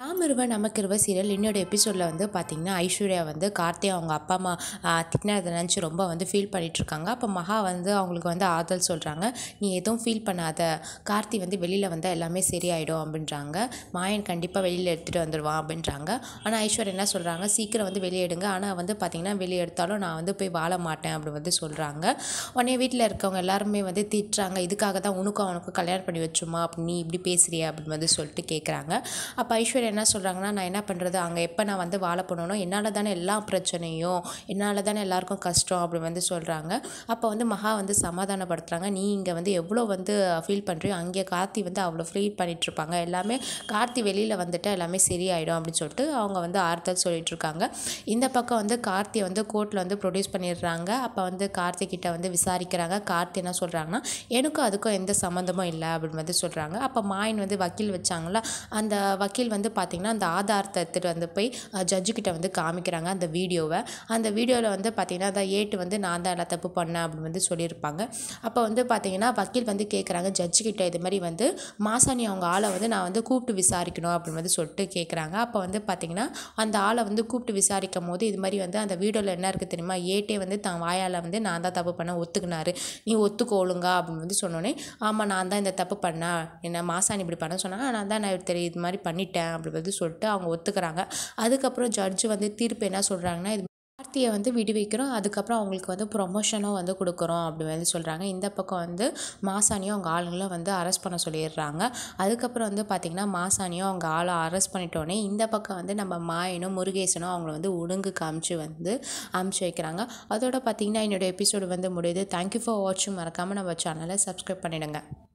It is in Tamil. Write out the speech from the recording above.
ராமருவ நமக்கிருவ சீரியல் இன்னொரு எபிசோடில் வந்து பார்த்திங்கன்னா ஐஸ்வர்யா வந்து கார்த்தி அவங்க அப்பா அம்மா திட்டினதை நினச்சி ரொம்ப வந்து ஃபீல் பண்ணிகிட்ருக்காங்க அப்போ மகா வந்து அவங்களுக்கு வந்து ஆறுதல் சொல்கிறாங்க நீ எதுவும் ஃபீல் பண்ணாத கார்த்தி வந்து வெளியில் வந்தால் எல்லாமே சரியாயிடும் அப்படின்றாங்க மாயன் கண்டிப்பாக வெளியில் எடுத்துகிட்டு வந்துடுவான் அப்படின்றாங்க ஆனால் ஐஸ்வர்யா என்ன சொல்கிறாங்க சீக்கிரம் வந்து வெளியே எடுங்க ஆனால் வந்து பார்த்திங்கன்னா வெளியே எடுத்தாலும் நான் வந்து போய் வாழ மாட்டேன் அப்படி வந்து சொல்கிறாங்க உடனே வீட்டில் இருக்கவங்க எல்லாருமே வந்து திட்டுறாங்க இதுக்காக தான் உனக்கும் அவனுக்கும் கல்யாணம் பண்ணி வச்சுமா அப்படி நீ இப்படி பேசுறியா அப்படின்னு வந்து சொல்லிட்டு கேட்குறாங்க அப்போ ஐஸ்வர்யா என்ன சொல்கிறாங்கன்னா நான் என்ன பண்ணுறது அங்கே எப்போ நான் வந்து வாழ போனோனோ என்னால் தானே எல்லா பிரச்சனையும் என்னால் தானே எல்லாருக்கும் கஷ்டம் அப்படி வந்து சொல்கிறாங்க அப்போ வந்து மகா வந்து சமாதானப்படுத்துகிறாங்க நீ இங்கே வந்து எவ்வளோ வந்து ஃபீல் பண்ணுறியோ அங்கே கார்த்தி வந்து அவ்வளோ ஃபீல் பண்ணிகிட்ருப்பாங்க எல்லாமே கார்த்தி வெளியில் வந்துட்டு எல்லாமே சரியாயிடும் அப்படின்னு சொல்லிட்டு அவங்க வந்து ஆறுதல் சொல்லிட்டு இருக்காங்க இந்த பக்கம் வந்து கார்த்தியை வந்து கோர்ட்டில் வந்து ப்ரொடியூஸ் பண்ணிடுறாங்க அப்போ வந்து கார்த்தி கிட்ட வந்து விசாரிக்கிறாங்க கார்த்தி என்ன சொல்கிறாங்கன்னா எனக்கும் அதுக்கும் எந்த சம்மந்தமும் இல்லை அப்படின்னு வந்து சொல்கிறாங்க அப்போ மாயன் வந்து வக்கீல் வச்சாங்களா அந்த வக்கீல் வந்து பார்த்திங்கன்னா அந்த ஆதாரத்தை எடுத்துகிட்டு வந்து போய் ஜட்ஜு கிட்ட வந்து காமிக்கிறாங்க அந்த வீடியோவை அந்த வீடியோவில் வந்து பார்த்திங்கன்னா அந்த ஏட்டு வந்து நான் தான் எல்லா தப்பு பண்ணேன் அப்படின்னு வந்து சொல்லியிருப்பாங்க அப்போ வந்து பார்த்திங்கன்னா வக்கீல் வந்து கேட்குறாங்க ஜட்ஜு கிட்ட இது மாதிரி வந்து மாசாணி அவங்க ஆளை வந்து நான் வந்து கூப்பிட்டு விசாரிக்கணும் அப்படின்னு வந்து சொல்லிட்டு கேட்குறாங்க அப்போ வந்து பார்த்திங்கன்னா அந்த ஆளை வந்து கூப்பிட்டு விசாரிக்கும் போது இது மாதிரி வந்து அந்த வீடியோவில் என்ன இருக்குது தெரியுமா ஏட்டே வந்து தான் வாயால் வந்து நான் தான் தப்பு பண்ண ஒத்துக்கினாரு நீ ஒத்துக்கோ ஒழுங்கா அப்படின்னு வந்து சொன்னோன்னே ஆமாம் நான் தான் இந்த தப்பு பண்ணேன் என்ன மாசாணி இப்படி பண்ண சொன்னாங்க நான் தான் நான் தெரியும் இது மாதிரி பண்ணிட்டேன் அப்படி வந்து சொல்லிட்டு அவங்க ஒத்துக்கிறாங்க அதுக்கப்புறம் ஜட்ஜு வந்து தீர்ப்பு என்ன சொல்கிறாங்கன்னா இது கார்த்தியை வந்து விடுவிக்கிறோம் அதுக்கப்புறம் அவங்களுக்கு வந்து ப்ரொமோஷனும் வந்து கொடுக்குறோம் அப்படி வந்து சொல்கிறாங்க இந்த பக்கம் வந்து மாசாணியும் அவங்க ஆளுங்களும் வந்து அரெஸ்ட் பண்ண சொல்லிடுறாங்க அதுக்கப்புறம் வந்து பார்த்திங்கன்னா மாசாணியும் அவங்க ஆளை அரெஸ்ட் பண்ணிட்டோன்னே இந்த பக்கம் வந்து நம்ம மாயனும் முருகேசனும் அவங்கள வந்து ஒழுங்கு காமிச்சு வந்து அமுச்சு வைக்கிறாங்க அதோட பார்த்திங்கன்னா என்னோடய எபிசோடு வந்து முடியுது தேங்க்யூ ஃபார் வாட்சிங் மறக்காமல் நம்ம சேனலை சப்ஸ்கிரைப் பண்ணிடுங்க